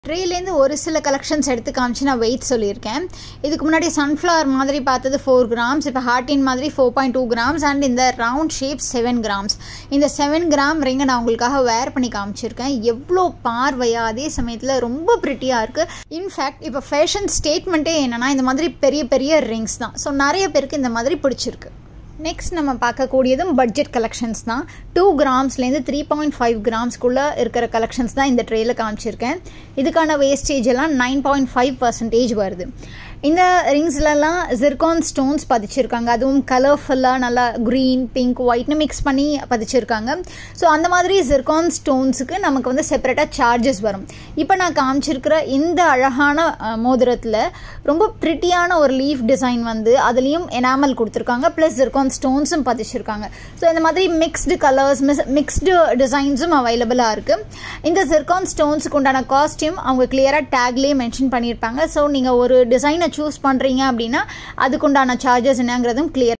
ட்ரேலேருந்து ஒரு சில கலெக்ஷன்ஸ் எடுத்து காமிச்சு நான் வெயிட் சொல்லியிருக்கேன் இதுக்கு முன்னாடி சன்ஃப்ளவர் மாதிரி பார்த்தது ஃபோர் கிராம்ஸ் இப்போ ஹார்டின் மாதிரி four point two grams and இந்த ரவுண்ட் ஷேப் செவன் கிராம்ஸ் இந்த செவன் கிராம் ரிங்கை நான் உங்களுக்காக வேர் பண்ணி காமிச்சிருக்கேன் எவ்வளோ பார்வையாக அதே சமயத்தில் ரொம்ப ப்ரிட்டியாக இருக்குது இன்ஃபேக்ட் இப்போ ஃபேஷன் ஸ்டேட்மெண்ட்டே என்னென்னா இந்த மாதிரி பெரிய பெரிய ரிங்ஸ் தான் ஸோ நிறைய பேருக்கு இந்த மாதிரி பிடிச்சிருக்கு நெக்ஸ்ட் நம்ம பார்க்கக்கூடியதும் பட்ஜெட் கலெக்ஷன்ஸ் தான் டூ கிராம்ஸ்லேருந்து த்ரீ பாயிண்ட் ஃபைவ் கிராம்ஸ்க்குள்ளே இருக்கிற கலெக்ஷன்ஸ் தான் இந்த ட்ரேயில் காமிச்சிருக்கேன் இதுக்கான வேஸ்டேஜ் எல்லாம் நைன் பாயிண்ட் ஃபைவ் பர்சன்டேஜ் வருது இந்த ரிங்ஸ்லலாம் ஜிர்கான் ஸ்டோன்ஸ் பதிச்சிருக்காங்க அதுவும் கலர்ஃபுல்லாக நல்லா க்ரீன் பிங்க் ஒயிட்னு மிக்ஸ் பண்ணி பதிச்சிருக்காங்க ஸோ அந்த மாதிரி ஜிர்கான் ஸ்டோன்ஸுக்கு நமக்கு வந்து செப்பரேட்டாக சார்ஜஸ் வரும் இப்போ நான் காமிச்சிருக்கிற இந்த அழகான மோதிரத்தில் ரொம்ப ப்ரிட்டியான ஒரு லீஃப் டிசைன் வந்து அதுலேயும் எனாமல் கொடுத்துருக்காங்க ப்ளஸ் ஜிர்கான் ஸ்டோன்ஸும் பதிச்சிருக்காங்க ஸோ இந்த மாதிரி மிக்ஸ்டு கலர்ஸ் மிஸ் மிக்ஸ்டு டிசைன்ஸும் அவைலபிளாக இருக்குது இந்த ஜிர்கான் ஸ்டோன்ஸுக்கு உண்டான காஸ்டியூம் அவங்க கிளியராக டேக்லேயே மென்ஷன் பண்ணியிருப்பாங்க ஸோ நீங்கள் ஒரு டிசைனை சூஸ் பண்ணுறீங்க அப்படின்னா அதுக்குண்டான சார்ஜஸ் என்னங்கிறதும் கிளியர்